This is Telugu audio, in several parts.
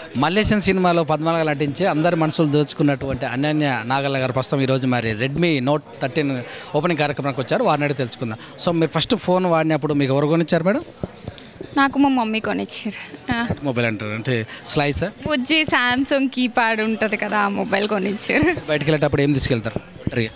మల్లేశన్ సినిమాలో పద్మాలుగా నటించి అందరి మనసులు దోచుకున్నటువంటి అన్యాన్య నాగల్ల గారు ప్రస్తుతం ఈరోజు మరి రెడ్మీ నోట్ థర్టీన్ ఓపెనింగ్ కార్యక్రమానికి వచ్చారు వారిని అడిగి తెలుసుకుందాం సో మీరు ఫస్ట్ ఫోన్ వాడినప్పుడు మీకు ఎవరు కొనిచ్చారు మేడం నాకు మా మమ్మీ కొనిచ్చారు ఆ, మొబైల్ అంటారు అంటే స్లైస్ బుజ్జి సామ్సంగ్ కీప్యాడ్ ఉంటుంది కదా ఆ మొబైల్ కొనిచ్చారు బయటికి వెళ్ళేటప్పుడు ఏం తీసుకెళ్తారు ఒంటరిగా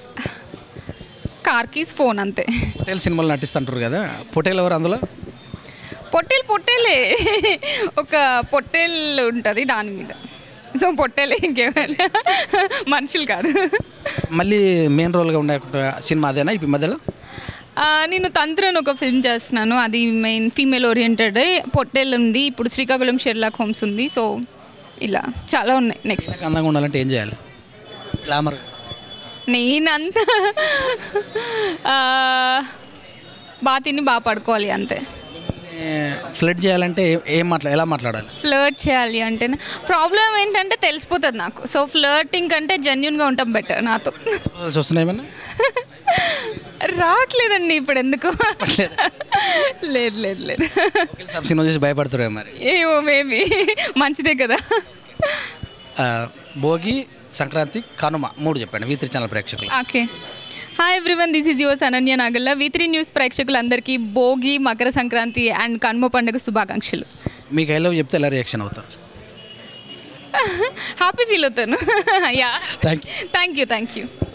కార్ కీస్ ఫోన్ అంతే పొటేల్ సినిమాలు నటిస్తుంటారు కదా పొటేల్ ఎవరు అందులో పొట్టేలు పొట్టేలే ఒక పొట్టేల్ ఉంటుంది దాని మీద సో పొట్టేలే ఇంకేమైనా మనుషులు కాదు మళ్ళీ మెయిన్ రోల్గా ఉండే సినిమా అదేనా ఈ మధ్యలో ఆ, నేను తంత్రను ఒక ఫిల్మ్ చేస్తున్నాను అది మెయిన్ ఫీమేల్ ఓరియంటెడ్ పొట్టేల్ ఉంది ఇప్పుడు శ్రీకాకుళం షెర్లాక్ హోమ్స్ ఉంది సో ఇలా చాలా ఉన్నాయి నెక్స్ట్ అందంగా ఉండాలంటే ఏం చేయాలి గ్లామర్ నేనంతా ఆ, బాగా తిని బాగా పడుకోవాలి అంతే ఫ్లడ్ చేయాలంటే ఏ- ఏం మాట్లా ఎలా మాట్లాడాలి ఫ్లర్ట్ చేయాలి అంటే ప్రాబ్లం ఏంటంటే తెలిసిపోతుంది నాకు సో ఫ్లర్టింగ్ కంటే జెన్యున్గా ఉంటాం బెటర్ నాతో చూస్తున్నాయి ఏమన్నా రావట్లేదండి ఇప్పుడు ఎందుకు లేదు లేదు లేదు సబ్ సినిమా చూసి భయపడుతున్నారు మరి ఏమో మేబీ మంచిదే కదా ఆ, భోగి సంక్రాంతి కనుమ మూడు చెప్పండి వీత్రి ఛానల్ ప్రేక్షకులు okay hi everyone this is yours Ananya Nagalla V three news ప్రేక్షకులందరికీ భోగి మకర సంక్రాంతి అండ్ కనుమ పండుగ శుభాకాంక్షలు మీకు ఐ లవ్ చెప్తే ఎలా రియాక్షన్ అవుతారు హ్యాపీ ఫీల్ అవుతాను yeah thank thank you thank you